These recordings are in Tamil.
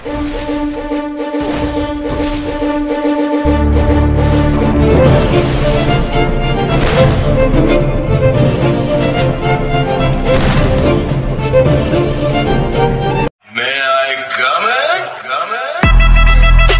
May I come in? Come in?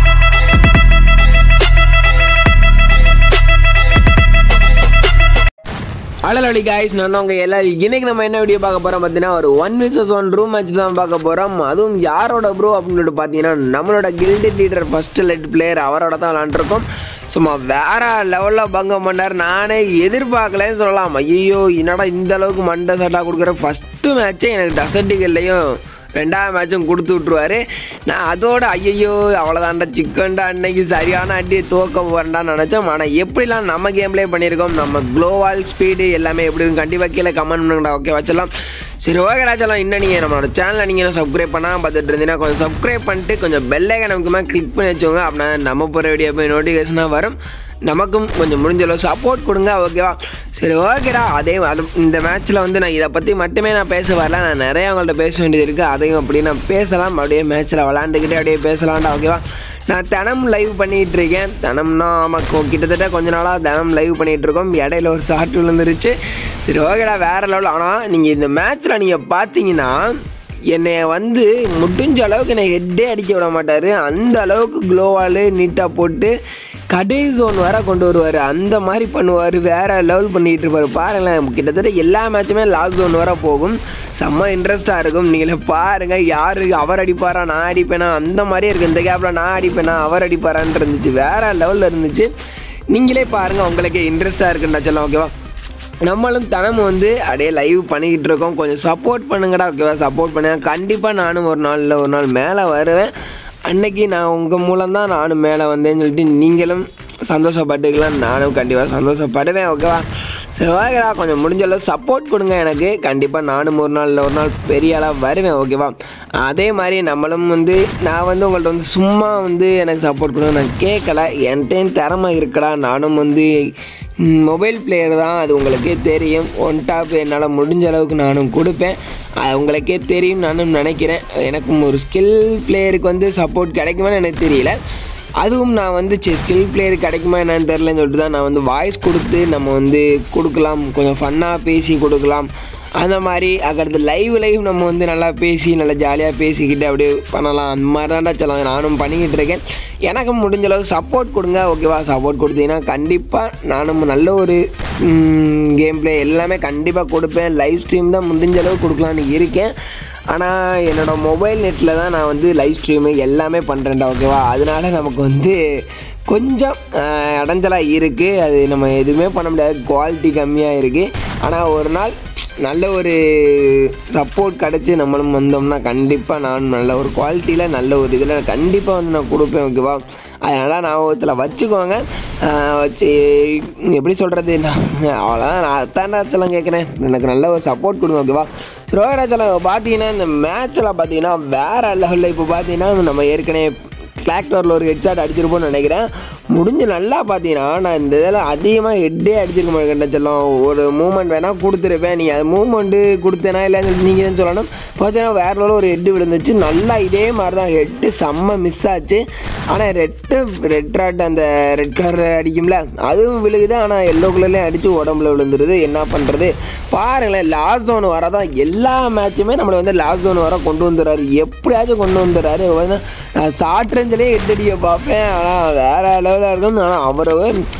அழலி காய்ஸ் நான் உங்கள் எல்லாரும் இன்னைக்கு நம்ம என்ன வீடியோ பார்க்க போகிறோம் பார்த்தீங்கன்னா ஒரு one versus one room match தான் பார்க்க போகிறோம் அதுவும் யாரோட ப்ரோ அப்படின்னு சொல்லிட்டு பார்த்தீங்கன்னா நம்மளோட guild leader first lead player அவரோட தான் விளாண்டுருக்கோம் சும்மா வேற லெவலில் பங்கம் பண்ணார் நானே எதிர்பார்க்கலன்னு சொல்லலாம் ஐயோ என்னடா இந்த அளவுக்கு மண்டை சட்டாக கொடுக்குற ஃபஸ்ட்டு மேட்ச்சே எனக்கு டசர்டிகள்லையும் ரெண்டாவது மேட்சும் கொடுத்து விட்ருவாரு நான் அதோட ஐயையோ அவ்வளோதான்டா சிக்கன்டா அன்னைக்கு சரியான அடியை துவக்க போகிறேன்டான்னு நினச்சோம் ஆனால் எப்படிலாம் நம்ம கேம்லேயே பண்ணியிருக்கோம் நம்ம குளோவால் ஸ்பீடு எல்லாமே எப்படி இருக்கும் கண்டிப்பாக கீழே கமெண்ட் பண்ணுங்கடா ஓகே வச்சலாம் சரி ஓகேடா சொல்லலாம் இன்னும் நீங்கள் நம்மளோட சேனலை நீங்கள் சப்ஸ்கிரைப் பண்ணால் பார்த்துட்டு இருந்தீங்கன்னா கொஞ்சம் சப்ஸ்கிரைப் பண்ணிட்டு கொஞ்சம் பெல்லைக்கை நமக்குமா கிளிக் பண்ணி வச்சுக்கோங்க அப்படின்னா நம்ம போகிற வீடியோ போய் நோட்டிஃபிகேஷனாக வரும் நமக்கும் கொஞ்சம் முடிஞ்ச அளவு சப்போர்ட் கொடுங்க ஓகேவா சரி ஓகேடா அதே அது இந்த மேட்ச்சில் வந்து நான் இதை பற்றி மட்டுமே நான் பேச வரல நான் நிறைய அவங்கள்ட்ட பேச வேண்டியது இருக்குது அதையும் அப்படி நான் பேசலாம் அப்படியே மேட்ச்சில் விளாண்டுக்கிட்டே அப்படியே பேசலாம்டா ஓகேவா நான் தினம் லைவ் பண்ணிகிட்டு இருக்கேன் தினம்னா ஆமாம் கிட்டத்தட்ட கொஞ்ச நாளாக தினம் லைவ் பண்ணிகிட்டு இருக்கோம் இடையில ஒரு ஷார்ட் விழுந்துருச்சு சரி ஓகேடா வேறு லெவல் ஆனால் நீங்கள் இந்த மேட்ச்சில் நீங்கள் பார்த்தீங்கன்னா என்னை வந்து முடிஞ்ச அளவுக்கு என்னை ஹெட்டே அடிக்க விட மாட்டார் அந்த அளவுக்கு க்ளோவால் நீட்டாக போட்டு கடைசி ஜோன் வர கொண்டு வருவார் அந்த மாதிரி பண்ணுவார் வேறு லெவல் பண்ணிகிட்டு இருப்பார் பாருங்களேன் கிட்டத்தட்ட எல்லா மேட்சுமே லாஸ்ட் ஜோன் வர போகும் செம்ம இன்ட்ரெஸ்ட்டாக இருக்கும் நீங்களே பாருங்கள் யார் அவர் அடிப்பாரா நான் அடிப்பேனா அந்த மாதிரியே இருக்குது இந்த கேப்பில் நான் அடிப்பேனா அவர் அடிப்பாரான்னு இருந்துச்சு வேறு லெவலில் இருந்துச்சு நீங்களே பாருங்கள் உங்களுக்கே இன்ட்ரெஸ்ட்டாக இருக்குன்னு சொல்லலாம் ஓகேவா நம்மளும் தினமும் வந்து அப்படியே லைவ் பண்ணிக்கிட்டு இருக்கோம் கொஞ்சம் சப்போர்ட் பண்ணுங்கடா ஓகேவா சப்போர்ட் பண்ணுங்க கண்டிப்பாக நானும் ஒரு நாளில் ஒரு நாள் மேலே வருவேன் அன்னைக்கு நான் உங்கள் மூலம் தான் நானும் மேலே வந்தேன்னு சொல்லிட்டு நீங்களும் சந்தோஷப்பட்டுக்கலாம் நானும் கண்டிப்பாக சந்தோஷப்படுவேன் ஓகேவா சரி ஓகேடா கொஞ்சம் முடிஞ்ச அளவு சப்போர்ட் கொடுங்க எனக்கு கண்டிப்பாக நானும் ஒரு நாள் ஒரு நாள் பெரிய ஆளாக வருவேன் ஓகேவா அதே மாதிரி நம்மளும் வந்து நான் வந்து உங்கள்ட்ட வந்து சும்மா வந்து எனக்கு சப்போர்ட் கொடுங்க நான் கேட்கல என்கிட்டையும் திறமை இருக்கடா நானும் வந்து மொபைல் பிளேயர் தான் அது உங்களுக்கே தெரியும் ஒன் டாப் என்னால் முடிஞ்ச அளவுக்கு நானும் கொடுப்பேன் அது உங்களுக்கே தெரியும் நானும் நினைக்கிறேன் எனக்கும் ஒரு ஸ்கில் பிளேயருக்கு வந்து சப்போர்ட் கிடைக்குமான்னு எனக்கு தெரியல அதுவும் நான் வந்து சரி ஸ்கில் பிளேயர் கிடைக்குமா என்னன்னு தெரிலன்னு சொல்லிட்டு தான் நான் வந்து வாய்ஸ் கொடுத்து நம்ம வந்து கொடுக்கலாம் கொஞ்சம் ஃபன்னாக பேசி கொடுக்கலாம் அந்த மாதிரி அதுக்கடுத்து லைவ் லைவ் நம்ம வந்து நல்லா பேசி நல்லா ஜாலியாக பேசிக்கிட்டு அப்படியே பண்ணலாம் அந்த மாதிரி தான்டா சொல்லலாம் நானும் பண்ணிக்கிட்டு இருக்கேன் எனக்கு முடிஞ்ச அளவு சப்போர்ட் கொடுங்க ஓகேவா சப்போர்ட் கொடுத்தீங்கன்னா கண்டிப்பாக நானும் நல்ல ஒரு கேம் ப்ளே எல்லாமே கண்டிப்பாக கொடுப்பேன் லைவ் ஸ்ட்ரீம் தான் முடிஞ்ச அளவு கொடுக்கலான்னு இருக்கேன் ஆனால் என்னோடய மொபைல் நெட்டில் தான் நான் வந்து லைவ் ஸ்ட்ரீமு எல்லாமே பண்ணுறேன்டா ஓகேவா அதனால நமக்கு வந்து கொஞ்சம் ஆஹ், இடைஞ்சலாக இருக்குது அது நம்ம எதுவுமே பண்ண முடியாது குவாலிட்டி கம்மியாக இருக்குது ஆனால் ஒரு நாள் நல்ல ஒரு சப்போர்ட் கிடச்சி நம்மளும் வந்தோம்னா கண்டிப்பாக நான் நல்ல ஒரு குவாலிட்டியில் நல்ல ஒரு இதில் கண்டிப்பாக வந்து நான் கொடுப்பேன் ஓகேவா அதனால் ஞாபகத்தில் வச்சுக்கோங்க ஆஹ் வச்சு எப்படி சொல்கிறது நான் அவ்வளோதான் நான் அதான் ராச்சலம் கேட்குறேன் எனக்கு நல்ல ஒரு சப்போர்ட் கொடுங்க ஓகேவா ரோஹராச்சலம் பார்த்தீங்கன்னா இந்த மேட்ச்சில் பார்த்தீங்கன்னா வேறு லெவலில் இப்போ பார்த்தீங்கன்னா நம்ம ஏற்கனவே கிளாக்டரில் ஒரு ஹெட்ஷாட் அடிச்சிருப்போம்னு நினைக்கிறேன் முடிஞ்சு நல்லா பார்த்தீங்கன்னா நான் இந்த இதில் அதிகமாக ஹெட்டே அடிச்சிருக்க மாட்டேன் சொல்லும் ஒரு மூமெண்ட் வேணால் கொடுத்துருப்பேன் நீங்கள் அது மூமெண்ட்டு கொடுத்தேனா இல்லைன்னு நீங்கள் தான் சொல்லணும் பார்த்தீங்கன்னா வேற லெவலில் ஒரு ஹெட்டு விழுந்துச்சு நல்லா இதே மாதிரி தான் ஹெட்டு செம்ம மிஸ் ஆச்சு ஆனால் ரெட்டு ரெட் ராட் அந்த ரெட் கலர் அடிக்கும்ல அதுவும் விழுகுது ஆனால் எல்லோ கலர்லேயும் அடித்து உடம்புல விழுந்துருது என்ன பண்ணுறது பாருங்களேன் லாஸ்ட் ஜோன் வரதான் எல்லா மேட்சுமே நம்மளை வந்து லாஸ்ட் ஜோன் வர கொண்டு வந்துடுறாரு எப்படியாச்சும் கொண்டு வந்துடுறாரு வந்து நான் ஷார்ட் ரேஞ்சிலே எட்டடியை பார்ப்பேன் ஆனால் வேறு லெவலாக இருக்கும் ஆனால் அவரை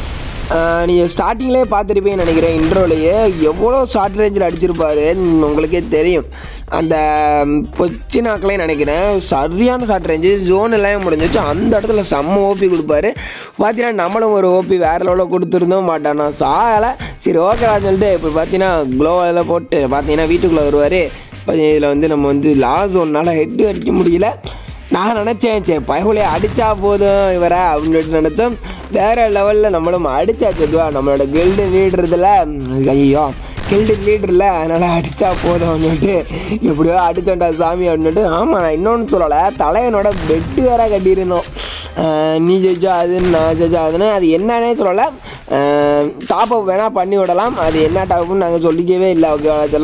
நீங்கள் ஸ்டார்டிங்லேயே பார்த்துருப்பீங்கன்னு நினைக்கிறேன் இன்ட்ரோலையே எவ்வளோ ஷார்ட் ரேஞ்சில் அடிச்சிருப்பாரு உங்களுக்கே தெரியும் அந்த பொச்சினாக்களே நினைக்கிறேன் சரியான ஷார்ட் ரேஞ்சு ஜோன் எல்லாம் முடிஞ்சிச்சு அந்த இடத்துல செம்ம ஓபி கொடுப்பாரு பார்த்தீங்கன்னா நம்மளும் ஒரு ஓபி வேறு லெவலில் கொடுத்துருந்தோம் மாட்டானா சாகலை சரி ஓகேடா சொல்லிட்டு இப்போ பார்த்தீங்கன்னா க்ளோவில் போட்டு பார்த்தீங்கன்னா வீட்டுக்குள்ளே வருவார் இதில் வந்து நம்ம வந்து லாஸ் ஒன்னால் ஹெட்டு அடிக்க முடியல நான் நினச்சேன் சரி பயகுலையை அடித்தா போதும் இவரை அப்படின்னு சொல்லிட்டு நினச்சோம் வேறு லெவலில் நம்மளும் அடித்தாச்சு இதுவா நம்மளோட கில்டு லீடுறதுல ஐயோ கில்டு லீடரில் அதனால் அடித்தா போதும் சொல்லிட்டு எப்படியோ அடிச்சோண்டா சாமி அப்படின்ட்டு ஆமாம் நான் இன்னொன்று சொல்லலை தலைவனோட பெட்டு வேற கட்டியிருந்தோம் ஆஹ் நீ ஜெயிச்சா அதுன்னு நான் ஜெயிச்சா அதுன்னு அது என்னன்னே சொல்லலை டாப் அப் வேணால் பண்ணி விடலாம் அது என்ன டாப்னு நாங்கள் சொல்லிக்கவே இல்லை ஓகே அதெல்லாம்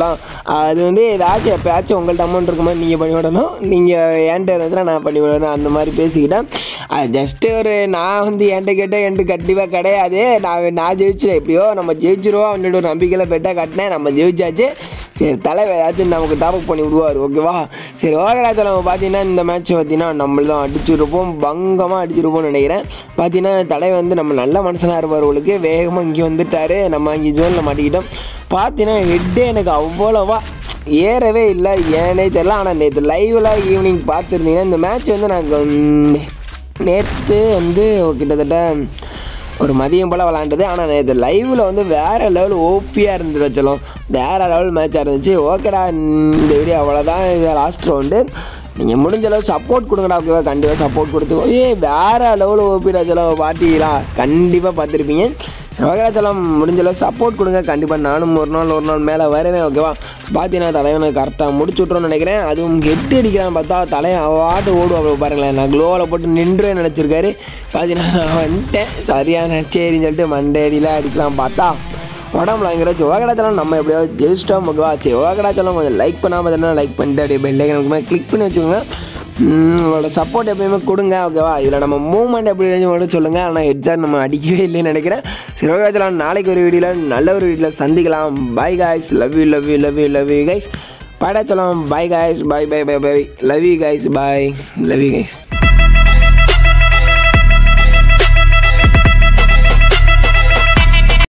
அது வந்து ஏதாச்சும் எப்பயாச்சும் உங்கள்ட்ட அமௌண்ட் இருக்குமா நீங்கள் பண்ணி விடணும் நீங்கள் என்கிட்ட இருந்துச்சுன்னா நான் பண்ணி விடணும் அந்த மாதிரி பேசிக்கிட்டேன் அது ஜஸ்ட்டு ஒரு நான் வந்து என்கிட்ட கேட்டால் என்கிட்ட கண்டிப்பாக கிடையாது நான் நான் ஜெயிச்சிட்டேன் எப்படியோ நம்ம ஜெயிச்சிருவோம் அவனோட ஒரு நம்பிக்கையில் பெட்டாக கட்டினேன் நம்ம ஜெயிச்சாச்சு சரி தலைவர் ஏதாச்சும் நமக்கு டாப்அப் பண்ணி விடுவார் ஓகேவா சரி ஓகேடா நம்ம பார்த்தீங்கன்னா இந்த மேட்ச் பார்த்தீங்கன்னா நம்மள தான் அடிச்சிருப்போம் பங்கமாக அடிச்சிருப்போம்னு நினைக்கிறேன் பார்த்தீங்கன்னா தலைவர் வந்து நம்ம நல்ல மனுஷனாக இருப்பார் உங்களுக்கு வேகமாக இங்கே வந்துட்டாரு நம்ம அங்கே ஜோனில் மாட்டிக்கிட்டோம் பார்த்தீங்கன்னா ஹெட்டே எனக்கு அவ்வளோவா ஏறவே இல்லை ஏனே தெரியல ஆனால் நேற்று லைவில் ஈவினிங் பார்த்துருந்தீங்கன்னா இந்த மேட்ச் வந்து நாங்கள் நேற்று வந்து கிட்டத்தட்ட ஒரு மதியம் போல் விளாண்டது ஆனால் நேற்று லைவில் வந்து வேறு லெவல் ஓப்பியாக இருந்தது வச்சலாம் வேறு லெவல் மேட்சாக இருந்துச்சு ஓகேடா இந்த வீடியோ அவ்வளோதான் இது லாஸ்ட் ரவுண்டு நீங்கள் முடிஞ்ச அளவு சப்போர்ட் கொடுங்கடா ஓகேவா கண்டிப்பாக சப்போர்ட் கொடுத்து ஏ வேறு லெவல் ஓப்பிடா செலவு பார்த்தீங்களா கண்டிப்பாக பார்த்துருப்பீங்க சரி ஓகேடா செலம் முடிஞ்ச அளவு சப்போர்ட் கொடுங்க கண்டிப்பாக நானும் ஒரு நாள் ஒரு நாள் மேலே வருவேன் ஓகேவா பார்த்தீங்கன்னா தலைவனை கரெக்டாக முடிச்சு விட்றோன்னு நினைக்கிறேன் அதுவும் கெட்டு அடிக்கிறான் பார்த்தா தலைவன் அவாட்டு ஓடுவாங்க பாருங்களேன் நான் க்ளோவில் போட்டு நின்று நினச்சிருக்காரு பார்த்தீங்கன்னா நான் வந்துட்டேன் சரியான சரின்னு சொல்லிட்டு மண்டேரியில் அடிக்கலாம் பார்த்தா உடம்புல வாங்கிறச்சு ஓகடாச்சலம் நம்ம எப்படியோ ஜெயிச்சிட்டோம் ஓகேவா சரி ஓகடாச்சலம் கொஞ்சம் லைக் பண்ணாமல் பார்த்தீங்கன்னா லைக் பண்ணிட்டு அப்படியே பெல்லைக்கனுக்குமே கிளிக் பண்ணி வச்சுக்கோங்க உம், உங்களோட சப்போர்ட் எப்பயுமே கொடுங்க ஓகேவா இதில் நம்ம மூவ்மெண்ட் எப்படி இருந்துச்சு மட்டும் சொல்லுங்கள் ஆனால் ஹெட்ஷாட் நம்ம அடிக்கவே இல்லைன்னு நினைக்கிறேன் சரி ஓகேச்சலாம் நாளைக்கு ஒரு வீடியோவில் நல்ல ஒரு வீடியோவில் சந்திக்கலாம் bye guys love you love you love you love you guys படாச்சலாம் bye guys bye bye bye bye love you guys bye love you guys